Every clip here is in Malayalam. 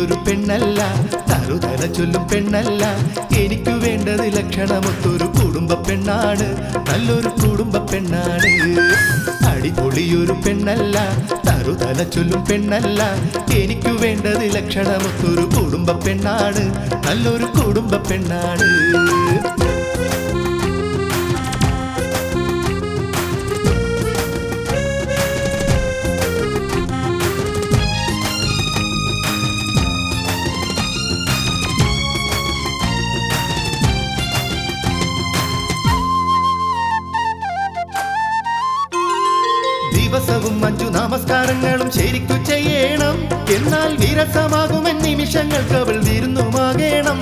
അടിപൊളിയൊരു പെണ്ണല്ല തറുതല ചൊല്ലും പെണ്ണല്ല എനിക്ക് വേണ്ടത് ലക്ഷണമൊത്തൊരു കുടുംബ പെണ്ണാണ് നല്ലൊരു കുടുംബ പെണ്ണാണ് അടിപൊളിയൊരു പെണ്ണല്ല തറുതല ചൊല്ലും പെണ്ണല്ല എനിക്ക് വേണ്ടത് ലക്ഷണമൊത്തൊരു കുടുംബ പെണ്ണാണ് നല്ലൊരു കുടുംബ പെണ്ണാണ് ദിവസവും അഞ്ചു നമസ്കാരങ്ങളും ശരിക്കു ചെയ്യണം എന്നാൽ വിരസമാകുമെൻ നിമിഷങ്ങൾക്ക് അവൾ വിരുന്നുമാകേണം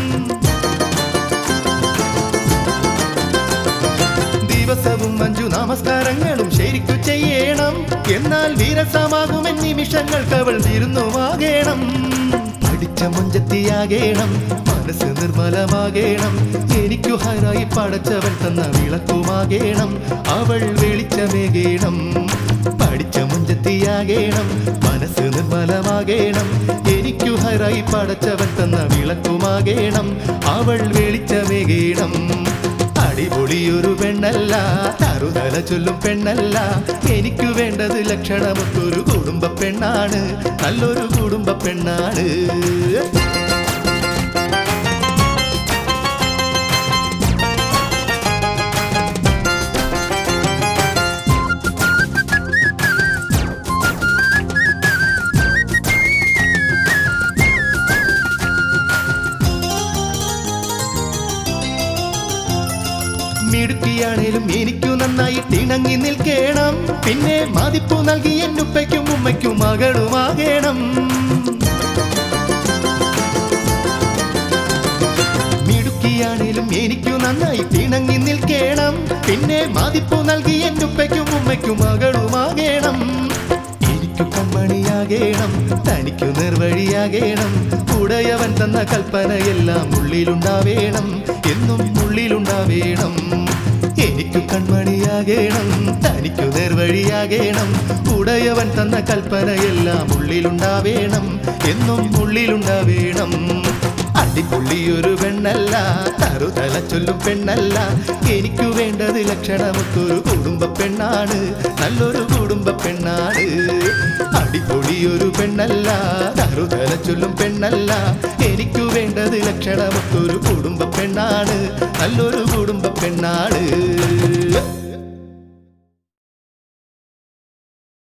ദിവസവും അഞ്ചു നമസ്കാരങ്ങളും ശരിക്കു ചെയ്യണം എന്നാൽ വിരസമാകുമെൻ നിമിഷങ്ങൾക്ക് അവൾ വിരുന്നുമാകേണം പഠിച്ച മുഞ്ചത്തിയാകേണം മനസ്സ് നിർമ്മലമാകേണം എനിക്കു ഹരായി പടച്ചവൻ തന്ന വിളക്കുമാകേണം അവൾ വെളിച്ചമേകേണം പഠിച്ച മുഞ്ചത്തിയാകേണം മനസ്സ് നിർമ്മലമാകേണം എനിക്കു ഹരായി പടച്ചവൻ തന്ന വിളക്കുമാകേണം അവൾ വെളിച്ചമേകേണം അടിപൊളിയൊരു പെണ്ണല്ല തറുതല ചൊല്ലും പെണ്ണല്ല എനിക്കു വേണ്ടത് ലക്ഷണമൊത്തൊരു കുടുംബ പെണ്ണാണ് നല്ലൊരു കുടുംബ പെണ്ണാണ് മിടുക്കിയാണേലും എനിക്കു നന്നായി തിണങ്ങി നിൽക്കേണം പിന്നെ മതിപ്പു നൽകി എന്നുപ്പയ്ക്കും ഉമ്മയ്ക്കും മകളുമാകേണം മിടുക്കിയാണേലും എനിക്കു നന്നായി തിണങ്ങി നിൽക്കേണം പിന്നെ മതിപ്പു നൽകി എന്നുപ്പയ്ക്കും ഉമ്മയ്ക്കും മകളുമാകേണം എനിക്കു കൺമണിയാകേണം തനിക്കു നിർവഴിയാകേണം ഉടയവൻ തന്ന കൽപ്പനയെല്ലാം ഉള്ളിലുണ്ടാവേണം എന്നും ഉള്ളിലുണ്ടാവേണം എനിക്കു കൺമണിയാകേണം തനിക്കു നേർവഴിയാകേണം ഉടയവൻ തന്ന കൽപ്പനയെല്ലാം ഉള്ളിലുണ്ടാവേണം എന്നും ഉള്ളിലുണ്ടാവേണം അടിപൊളിയൊരു പെണ്ണല്ല തറുതല ചൊല്ലും പെണ്ണല്ല എനിക്കു വേണ്ടത് ലക്ഷണമൊത്തൊരു കുടുംബ പെണ്ണാണ് നല്ലൊരു കുടുംബ പെണ്ണാണ് അടിപൊളിയൊരു പെണ്ണല്ല തറുതല ചൊല്ലും പെണ്ണല്ല എനിക്കു വേണ്ടത് ലക്ഷണമൊത്തൊരു കുടുംബ പെണ്ണാണ് നല്ലൊരു കുടുംബ പെണ്ണാണ്